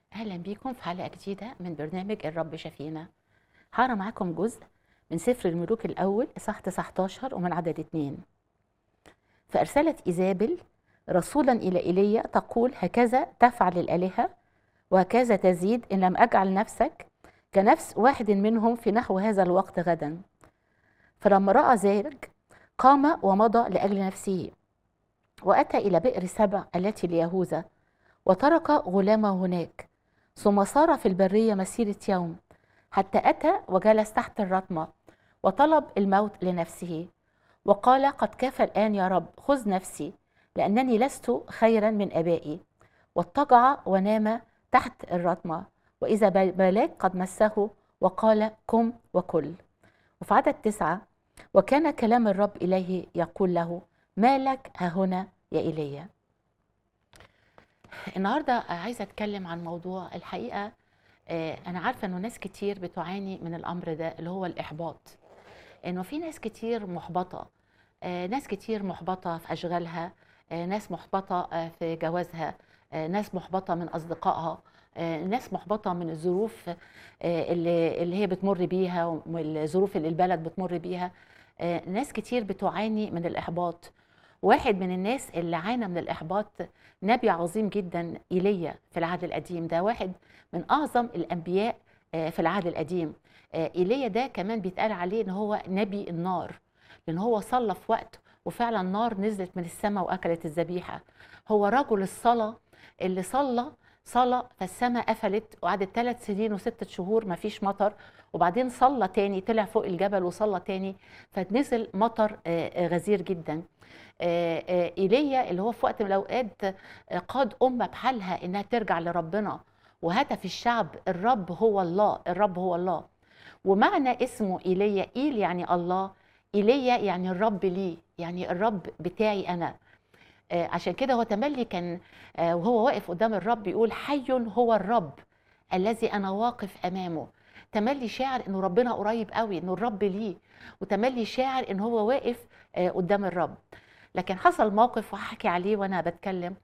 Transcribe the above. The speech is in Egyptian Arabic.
أهلا بيكم في حلقة جديدة من برنامج الرب شفينا هقرا معاكم جزء من سفر الملوك الأول إصحاح 19 ومن عدد اتنين فأرسلت إيزابل رسولا إلى إيليا تقول هكذا تفعل الآلهة وهكذا تزيد إن لم أجعل نفسك كنفس واحد منهم في نحو هذا الوقت غدا فلما رأى ذلك قام ومضى لأجل نفسه وأتى إلى بئر سبع التي ليهوذا وترك غلامه هناك ثم سار في البرية مسيرة يوم حتى أتى وجلس تحت الرتمة وطلب الموت لنفسه وقال قد كفى الآن يا رب خذ نفسي لأنني لست خيرا من أبائي واضطجع ونام تحت الرتمة وإذا ملاك قد مسه وقال قم وكل وفي عدد تسعة وكان كلام الرب إليه يقول له ما لك ها هنا يا إيليا النهارده عايزه اتكلم عن موضوع الحقيقه آه، انا عارفه انه ناس كتير بتعاني من الامر ده اللي هو الاحباط انه في ناس كتير محبطه آه، ناس كتير محبطه في اشغالها آه، ناس محبطه آه، في جوازها آه، ناس محبطه من اصدقائها آه، ناس محبطه من الظروف آه، اللي اللي هي بتمر بيها والظروف اللي البلد بتمر بيها آه، ناس كتير بتعاني من الاحباط واحد من الناس اللي عانى من الاحباط نبي عظيم جدا ايليا في العهد القديم ده واحد من اعظم الانبياء آه، في العهد القديم آه، ايليا ده كمان بيتقال عليه ان هو نبي النار لان هو صلى في وقت وفعلا نار نزلت من السماء واكلت الذبيحه هو رجل الصلاه اللي صلى صلى فالسماء قفلت وقعدت ثلاث سنين وستة شهور ما فيش مطر وبعدين صلى تاني طلع فوق الجبل وصلى تاني فنزل مطر آه، آه، غزير جدا آه، آه، ايليا اللي هو في وقت من الاوقات آه، قاد امه بحالها انها ترجع لربنا وهتف الشعب الرب هو الله الرب هو الله ومعنى اسمه ايليا ايل يعني الله ايليا يعني الرب لي يعني الرب بتاعي انا آه، عشان كده هو تملي كان آه، وهو واقف قدام الرب يقول حي هو الرب الذي انا واقف امامه تملي شاعر انه ربنا قريب قوي انه الرب ليه وتملي شاعر ان هو واقف آه، قدام الرب لكن حصل موقف وهحكي عليه وانا بتكلم